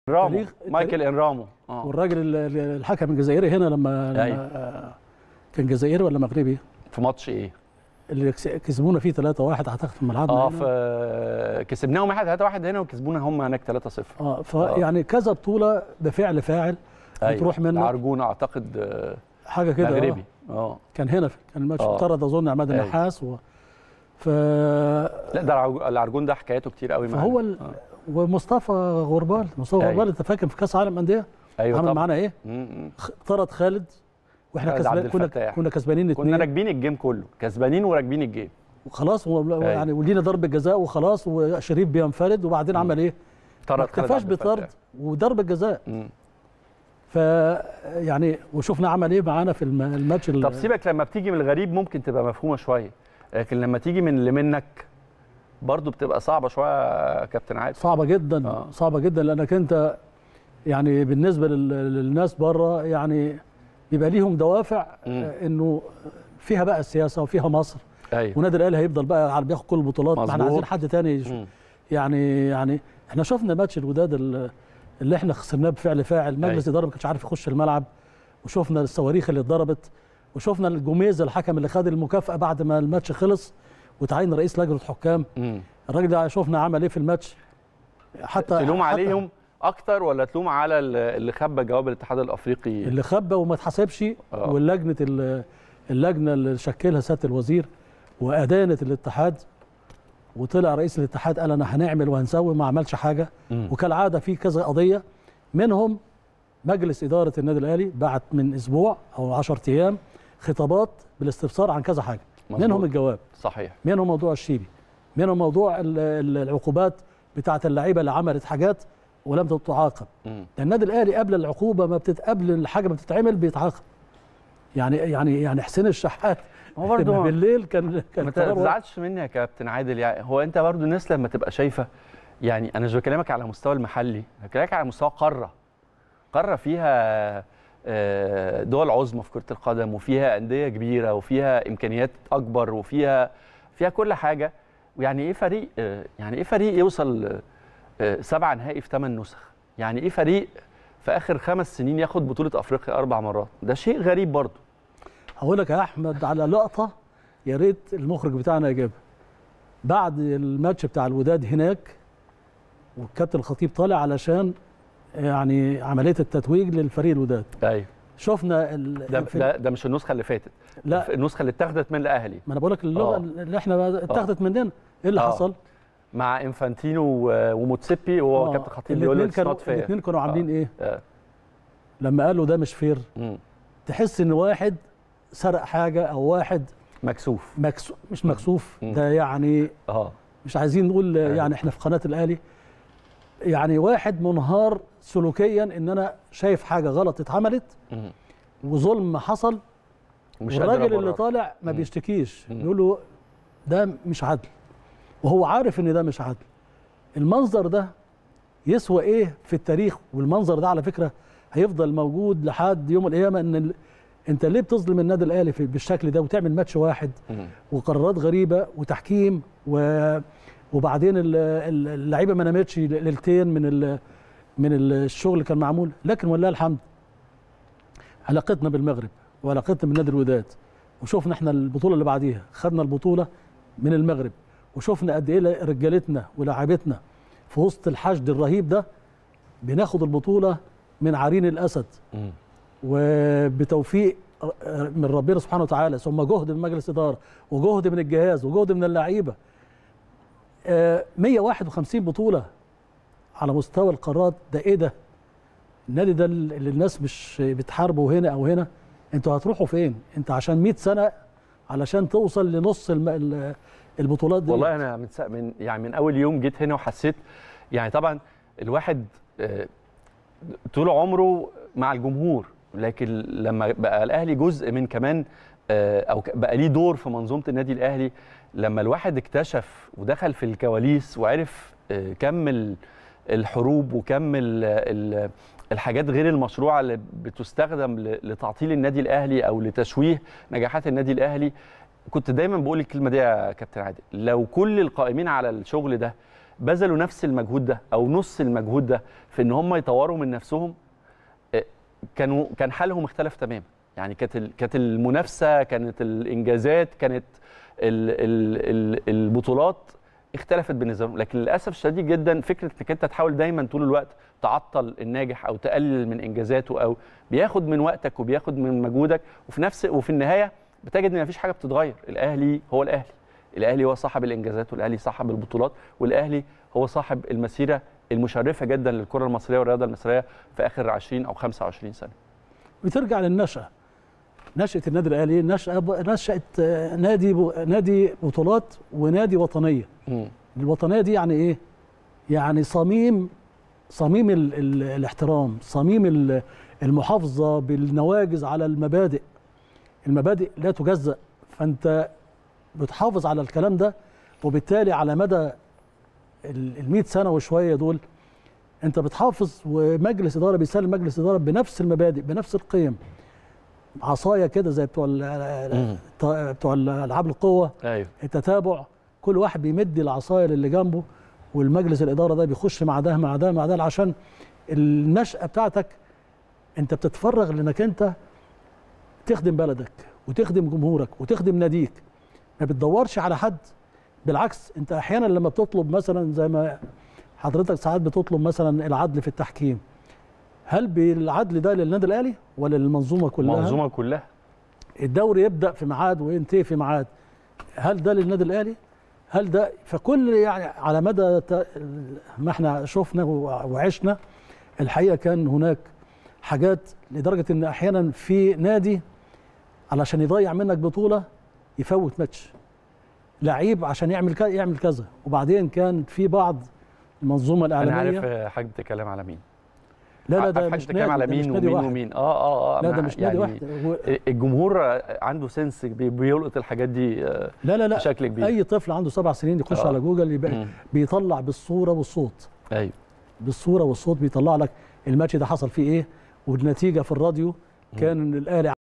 رامو تاريخ- مايكل انرامو اه والراجل ال- ال- الحكم الجزائري هنا لما, لما أيوة. آه، كان جزائري ولا مغربي في ماتش ايه؟ اللي كس- كسبونا فيه 3-1 اعتقد في ملعبنا اه هنا. في كسبناهم 1 3 1 هنا وكسبونا هم هناك 3 0 اه فيعني كذا بطوله بفعل فاعل بتروح منك عرجون اعتقد آه، حاجه كده مغربي آه. اه كان هنا كان الماتش آه. افترض اظن عماد أيوة. النحاس و... ف... لا ده العرج- العرجون ده حكايته كتير قوي معانا فهو ال... آه. ومصطفى غربال مصطفى أيوة. غربال انت فاكر في كاس عالم انديه ايوه عمل طبعا معانا ايه م- م. خ- طرد خالد واحنا خالد كسبان عبد كنا الفتاح. كنا كسبانين كنا اثنين راكبين الجيم كله كسبانين وراكبين الجيم وخلاص و... أيوة. يعني ولينا ضربه جزاء وخلاص وشريف بينفرد وبعدين عمل ايه؟ ما طرد خالد اكتفاش عبد الفتاح. بطرد وضربه جزاء م. ف يعني وشفنا عمل ايه معانا في الم- الماتش ال- طب سيبك لما بتيجي من الغريب ممكن تبقى مفهومه شويه لكن لما تيجي من اللي منك برضه بتبقى صعبه شويه يا كابتن عادل صعبه جدا آه. صعبه جدا لانك انت يعني بالنسبه لل- للناس بره يعني بيبقى ليهم دوافع مم. آه، انه فيها بقى السياسه وفيها مصر ايوه ونادي الاهلي هيفضل بقى على بياخد كل البطولات ما احنا مظبوط. عايزين حد تاني يش- م. يعني يعني احنا شفنا ماتش الوداد ال- اللي احنا خسرناه بفعل فاعل مجلس أيوة. الاداره ما كانش عارف يخش الملعب وشفنا الصواريخ اللي اتضربت وشفنا الجوميز الحكم اللي خد المكافاه بعد ما الماتش خلص وتعين رئيس لجنه حكام م. الراجل ده شفنا عمل ايه في الماتش حتى تلوم حتى عليهم اكتر ولا تلوم على ال- اللي خبى جواب الاتحاد الافريقي اللي خبى وما اتحسبش آه. واللجنه ال- اللجنه اللي شكلها سياده الوزير وادانت الاتحاد وطلع رئيس الاتحاد قال انا هنعمل وهنسوي ما عملش حاجه مم. وكالعاده في كذا قضيه منهم مجلس اداره النادي الاهلي بعت من اسبوع او 10 ايام خطابات بالاستفسار عن كذا حاجه مظبوط. منهم الجواب صحيح منهم موضوع الشيبي منهم موضوع ال- ال- العقوبات بتاعه اللعيبه اللي عملت حاجات ولم تعاقب مم. ده النادي الاهلي قبل العقوبه ما بتتقبل الحاجه ما بتتعمل بيتعاقب يعني يعني يعني حسين الشحات هو برضه بالليل كان كان ما قرار واحد. تزعلش مني يا كابتن عادل يعني هو انت برضو الناس لما تبقى شايفه يعني انا مش بكلمك على مستوى المحلي بكلمك على مستوى قاره قاره فيها آه، دول عظمى في كره القدم وفيها انديه كبيره وفيها امكانيات اكبر وفيها فيها كل حاجه ويعني ايه فريق آه، يعني ايه فريق يوصل آه، سبعه نهائي في ثمان نسخ يعني ايه فريق في اخر خمس سنين ياخد بطوله افريقيا اربع مرات ده شيء غريب برضو هقول لك يا احمد على لقطه يا ريت المخرج بتاعنا يجيبها بعد الماتش بتاع الوداد هناك والكابتن الخطيب طالع علشان يعني عمليه التتويج للفريق الوداد ايوه شفنا ال... ده, في- ده ده مش النسخه اللي فاتت لا النسخه اللي اتاخدت من الاهلي ما انا بقول لك اللغه آه. اللي احنا اتاخدت مننا ايه اللي آه. حصل؟ مع انفانتينو و- وموتسيبي وهو آه، كابتن خطيب بيقول له الاثنين كانوا اتس نوت الاثنين فير كانوا عاملين ايه؟ آه. لما قالوا ده مش فير مم. تحس ان واحد سرق حاجه او واحد مكسوف مكسو مش مكسوف مم. ده يعني اه مش عايزين نقول أيوة. يعني احنا في قناه الاهلي يعني واحد منهار سلوكيا ان انا شايف حاجه غلط اتعملت مم. وظلم حصل ومش قادر والراجل اللي أبرر. طالع ما مم. بيشتكيش مم. بيقول له ده مش عدل وهو عارف ان ده مش عدل المنظر ده يسوى ايه في التاريخ والمنظر ده على فكره هيفضل موجود لحد يوم القيامه ان ال... انت ليه بتظلم النادي الاهلي في- بالشكل ده وتعمل ماتش واحد مم. وقرارات غريبه وتحكيم و... وبعدين ال- ال- اللعيبه ما نامتش ليلتين من ال... من الشغل اللي كان معمول لكن ولله الحمد علاقتنا بالمغرب وعلاقتنا بالنادي الوداد وشوفنا احنا البطوله اللي بعديها خدنا البطوله من المغرب وشوفنا قد ايه رجالتنا ولاعيبتنا في وسط الحشد الرهيب ده بناخد البطوله من عرين الاسد مم. وبتوفيق من ربنا سبحانه وتعالى ثم جهد من مجلس اداره وجهد من الجهاز وجهد من اللعيبه آه، 151 بطوله على مستوى القارات ده ايه ده النادي ده اللي الناس مش بتحاربه هنا او هنا انتوا هتروحوا فين انت عشان 100 سنه علشان توصل لنص الم... ال- البطولات دي والله انا من, سا... من يعني من اول يوم جيت هنا وحسيت يعني طبعا الواحد آه، طول عمره مع الجمهور لكن لما بقى الاهلي جزء من كمان آه، او ك- بقى ليه دور في منظومه النادي الاهلي لما الواحد اكتشف ودخل في الكواليس وعرف آه، كم ال- الحروب وكم ال- ال- الحاجات غير المشروعه اللي بتستخدم ل- لتعطيل النادي الاهلي او لتشويه نجاحات النادي الاهلي كنت دايما بقول الكلمه دي يا كابتن عادل لو كل القائمين على الشغل ده بذلوا نفس المجهود ده او نص المجهود ده في ان هم يطوروا من نفسهم آه، كانوا كان حالهم اختلف تماما يعني كانت ال- كانت المنافسه كانت الانجازات كانت ال ال ال البطولات اختلفت بالنسبه لهم لكن للاسف الشديد جدا فكره انك انت تحاول دايما طول الوقت تعطل الناجح او تقلل من انجازاته او بياخد من وقتك وبياخد من مجهودك وفي نفس وفي النهايه بتجد ان مفيش حاجه بتتغير الاهلي هو الاهلي الاهلي هو صاحب الانجازات والاهلي صاحب البطولات والاهلي هو صاحب المسيره المشرفه جدا للكره المصريه والرياضه المصريه في اخر 20 او 25 سنه بترجع للنشأة نشأة النادي الأهلي نشأة نشأة آه، نادي ب- نادي بطولات ونادي وطنية الوطنية دي يعني إيه؟ يعني صميم صميم ال ال الاحترام صميم ال- المحافظة بالنواجز على المبادئ المبادئ لا تجزأ فأنت بتحافظ على الكلام ده وبالتالي على مدى ال 100 سنة وشوية دول انت بتحافظ ومجلس اداره بيسلم مجلس اداره بنفس المبادئ بنفس القيم عصايه كده زي بتوع ال- بتوع العاب القوه ايوه التتابع كل واحد بيمد العصايه للي جنبه والمجلس الاداره ده بيخش مع ده مع ده مع ده عشان النشأه بتاعتك انت بتتفرغ لانك انت تخدم بلدك وتخدم جمهورك وتخدم ناديك ما بتدورش على حد بالعكس انت احيانا لما بتطلب مثلا زي ما حضرتك ساعات بتطلب مثلا العدل في التحكيم هل بالعدل ده للنادي الاهلي ولا للمنظومه كلها المنظومه كلها الدوري يبدا في ميعاد وينتهي في ميعاد هل ده للنادي الاهلي هل ده فكل يعني على مدى ت- ما احنا شفنا وعشنا الحقيقه كان هناك حاجات لدرجه ان احيانا في نادي علشان يضيع منك بطوله يفوت ماتش لعيب عشان يعمل كذا يعمل كذا وبعدين كان في بعض المنظومه انا الاعلاميه عارف آه، حاجه بتتكلم على مين لا لا عارف ده حاجة مش بتتكلم على نادي ده مش مين نادي ومين واحد ومين اه اه اه لا ده مع- مش نادي واحد هو- الجمهور عنده سنس بي- بيلقط الحاجات دي آه، لا لا لا بشكل كبير اي طفل عنده سبع سنين يخش آه. على جوجل يبقى مم. بيطلع بالصوره والصوت ايوه بالصوره والصوت بيطلع لك الماتش ده حصل فيه ايه والنتيجه في الراديو كان الاهلي